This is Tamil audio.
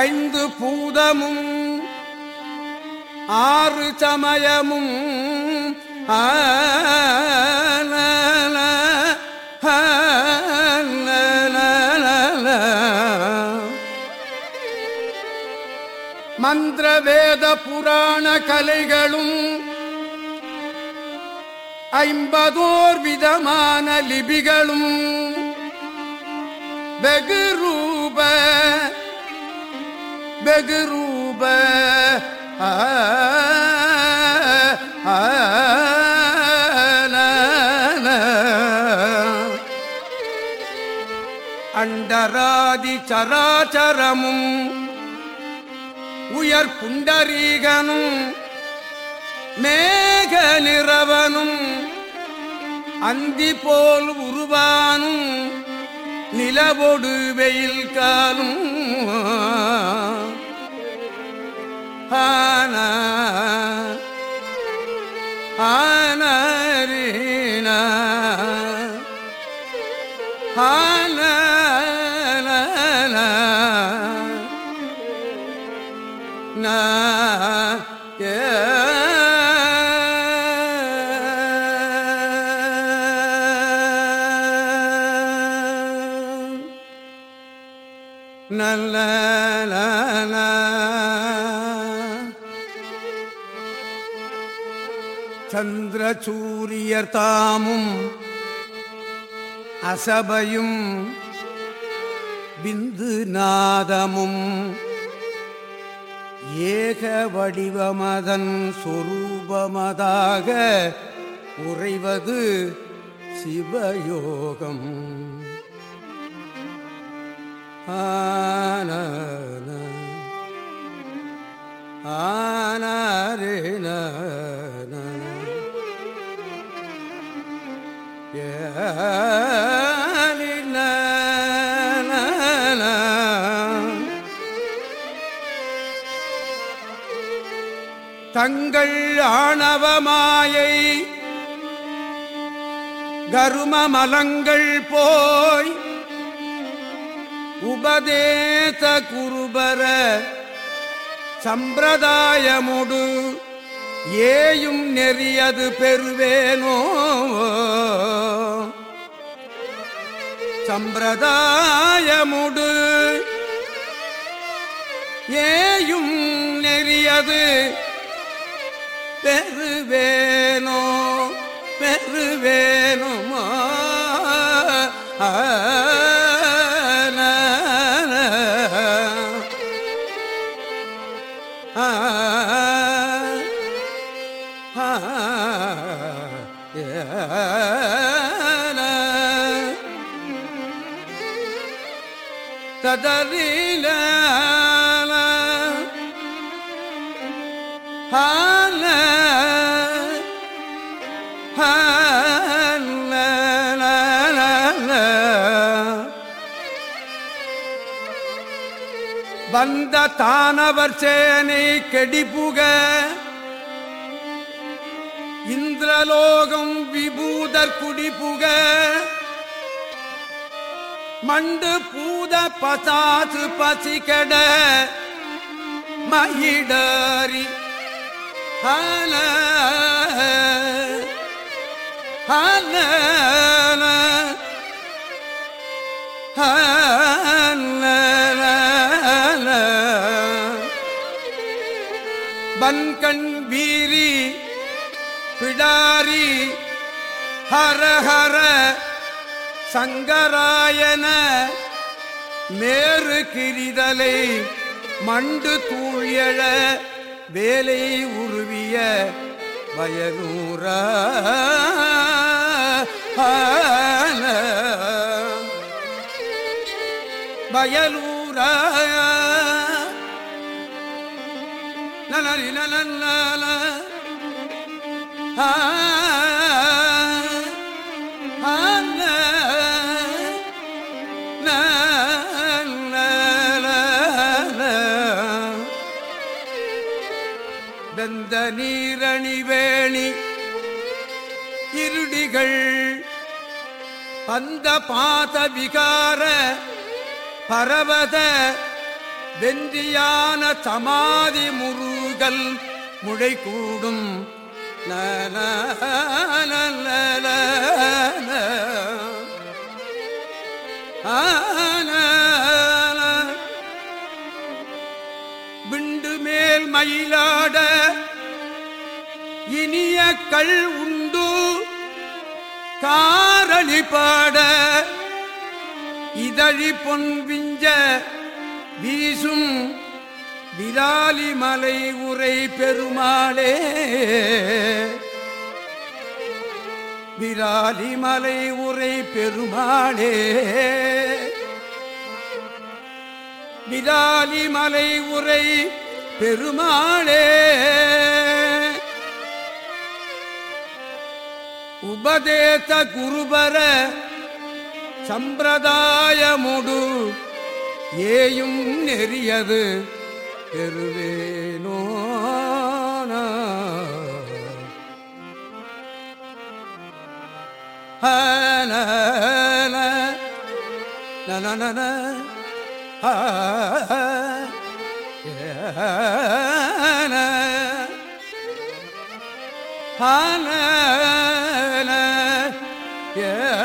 ஐந்து பூதமும் ஆறு சமயமும் ஆன மந்திர வேத புராண கலைகளும் ஐம்பதோர் விதமான லிபிகளும் வெகு ரூப வெகு ரூப ஆ, ஆ, நா, நா. அண்டராதி சராச்சரமும் உயர் புண்டரீகனும் மேக நிறவனும் அந்தி போல் உருவானும் நிலவொடு வெயில் காலும் ஆன ஆனரீன ஆன நா ஏ நல்ல சந்திர சூரியர் தாமும் அசபையும் பிந்து நாதமும் ஏக வடிவமதன் சொரூபமதாக உறைவது சிவயோகம் ஆன ஆனரேன தங்கள் ஆணவமாயை கருமமலங்கள் போய் உபதேச குருபர சம்பிரதாயமுடு ஏயும் நெறியது பெறுவேனோ சம்பிரதாயமுடு ஏயும் நெறியது பெறுவேனோ பெறுவேணுமா ஆ, நா, நா. ஆ, ஆ, ஏ, நா. ததறில ஹால வந்த தானவர் சேனை கெடிபுக இந்திரலோகம் விபூதர் குடிபுக மண்டு பூத பசாசு பசிகட மயிடாரி ஹால ஹால பன்கண் வீரி பிடாரி ஹர ஹர சங்கராயன மேறு கிரிதலை மண்டு தூழியழ வேலை உருவிய வயலூரா வயலூரா நலரி நலன்லால ஆ வெந்த நீரணி வேணி இருடிகள் பந்த பாத விகார பரவத வென்றியான சமாதி முருகல் முழை கூடும் நல, நல, நல, ஆன, விண்டு மேல் மயிலாட இனிய கள் உண்டு காரணி பாட இதழி பொன் விஞ்ச வீசும் விராலி மலை உரை பெருமாளே விராலி மலை உரை பெருமாளே விராலி மலை உரை பெருமாளே உபதேச குருபர சம்பிரதாயமுடு ஏயும் நெறியது பெறுவேனோ நன ஹான